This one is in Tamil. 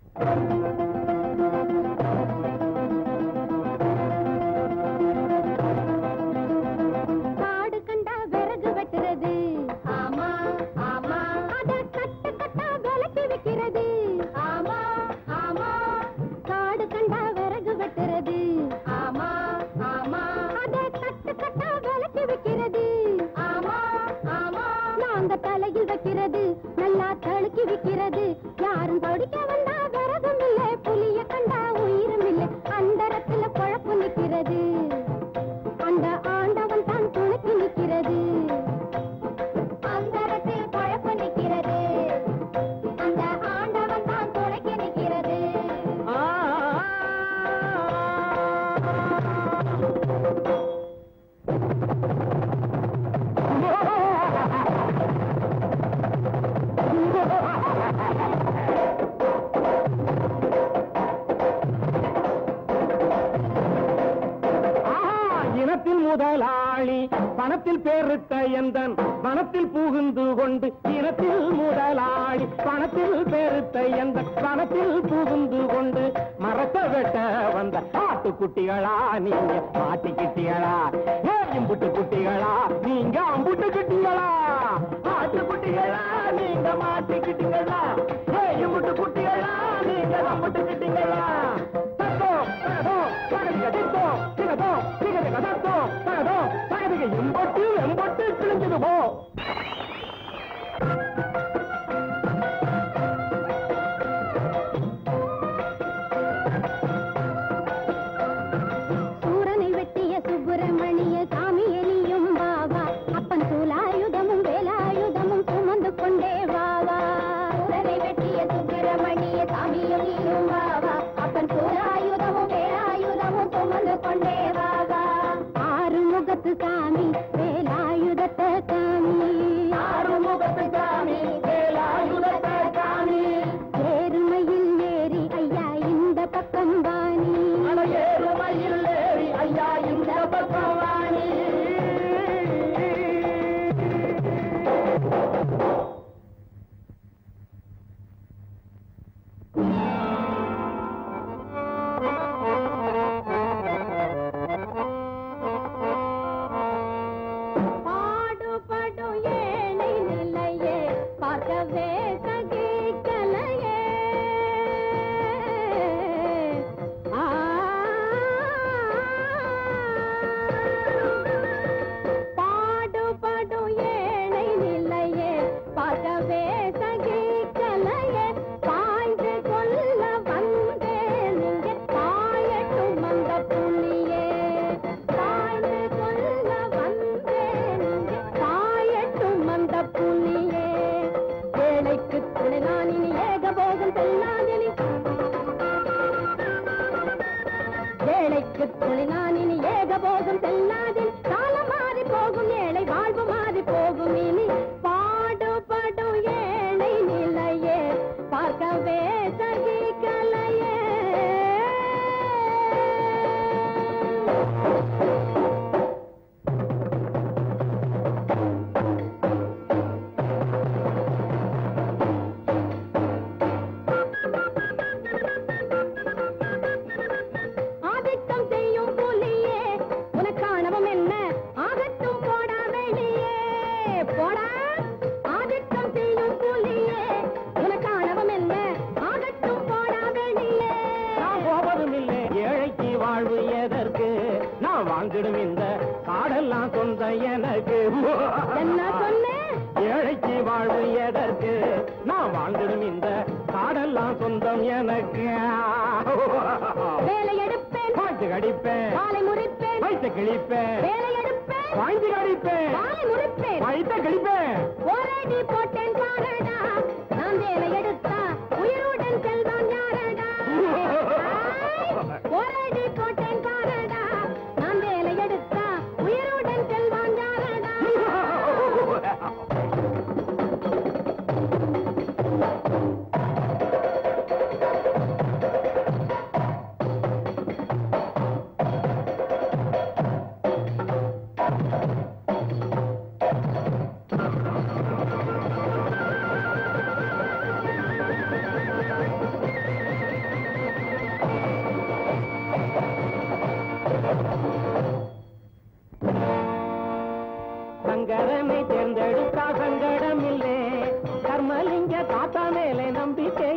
காடு கண்டா விறகு வெட்டுறது ஆமா ஆமா அத கட்ட கட்டா விலக்கி வைக்கிறது ஆமா ஆமா காடு கண்டா விறகு வெட்டுறது ஆமா ஆமா அத கட்ட கட்டா விலக்கி வைக்கிறது ஆமா ஆமா நாங்க தலையில் வைக்கிறது நல்லா தழுக்கி விக்கிறது யாரும் தொடிக்க வந்தா விறகும் இல்ல புலிய கண்டா உயிரும் இல்ல அந்தரத்துல குழப்பு நிக்கிறது அந்த ஆண்டவன் தான் துணைக்கு நிற்கிறது அந்தரத்தில் குழப்ப நிற்கிறது அந்த ஆண்டவன் தான் துணைக்கு நிற்கிறது ஆஹா, இனத்தின் முதலாளி பணத்தில் பேருத்த எந்தன் பணத்தில் புகுந்து கொண்டு இனத்தில் முதலாளி பணத்தில் பேருத்த எந்த பணத்தில் புகுந்து கொண்டு மரத்தை வெட்ட வந்த ஆட்டுக்குட்டிகளா நீங்க மாட்டிக்கிட்டிகளா ஏ இம்புட்டு குட்டிகளா நீங்க அம்புட்டு குட்டிகளா ஆட்டுக்குட்டிகளா நீங்க மாட்டிக்கிட்டீங்களா ஏ இம்புட்டு குட்டிகளா நீங்க அம்புட்டு கிட்டீங்களா தத்தோ தகதோ தகதிக தித்தோ திகதோ திகதிக தத்தோ தகதோ தகதிக எம்பட்டு எம்பட்டு கிழிஞ்சது போ சூரனை வெட்டிய சுப்பிரமணிய சாமி எலியும் வாவா அப்பன் சூலாயுதமும் வேலாயுதமும் சுமந்து கொண்டே வாவா சூரனை வெட்டிய சுப்பிரமணிய சாமி எலியும் வாவா அப்பன் சூலாயுதமும் வேலாயுதமும் சுமந்து கொண்டே வாவா ஆறு முகத்து சாமி வேலாயுதத்தை காமி ஆறு முகத்து சாமி வேலாயுதத்தை காமி ஏறுமையில் ஏறி ஐயா இந்த பக்கம் வாணி ஏறுமையில் ஏறி ஐயா இந்த பக்கம் வாணி பாடுபடும் ஏழை நிலையே பார்க்கவே சகிக்கலையே ஆ. பாடுபடும் ஏழை நிலையே பார்க்கவே சகிக்கலையே பாய்ந்து கொள்ள வந்தேன் இங்கே பாயட்டும் அந்த புலியே பாய்ந்து கொள்ள வந்தேன் இங்கே பாயட்டும் அந்த புலியே ஏழைக்கு துணை நான் இனி ஏகபோகம் செல்லாதெனி ஏழைக்கு துணை நான் இனி ஏகபோகம் செல்லாதில் காலம் மாறி போகும் ஏழை வாழ்வு மாறி போகும் இனி பாடுபடும் ஏழை நிலையே பார்க்கவே சகிக்கலையே ஆதிக்கம் செய்யும் புலியே உனக்கானவம் என்ன ஆகட்டும் போடா வெளியே போடா ஆதிக்கம் செய்யும் புலியே உனக்கானவம் என்ன ஆகட்டும் போடா வெளியே நான் போவதும் இல்லை ஏழைக்கு வாழ்வு எதற்கு நான் வாழ்ந்திடும் இந்த காடெல்லாம் சொந்த எனக்கு என்ன சொன்னேன் ஏழைக்கு வாழ்வு எதற்கு நான் வாழ்ந்திடும் இந்த காடெல்லாம் சொந்தம் எனக்கு வேலை எடுப்பேன் பாய்த்து கடிப்பேன் காலை முறிப்பேன் வைத்து கிழிப்பேன் வேலை எடுப்பேன் பாய்ந்து கடிப்பேன் காலை முறிப்பேன் வைத்த கிழிப்பேன் போராடி போட்டேன் பாரடா நான் வேலை எடுத்தா உயிருடன் செல்வான் யாரடா போராடி போட்டேன் பாரடா நான் வேலை எடுத்தா உயிருடன் செல்வான் யாரடா சங்கரனை தேர்ந்தெடுத்தா சங்கடம் இல்லே கர்மலிங்க தாத்தா மேலே நம்பிக்கை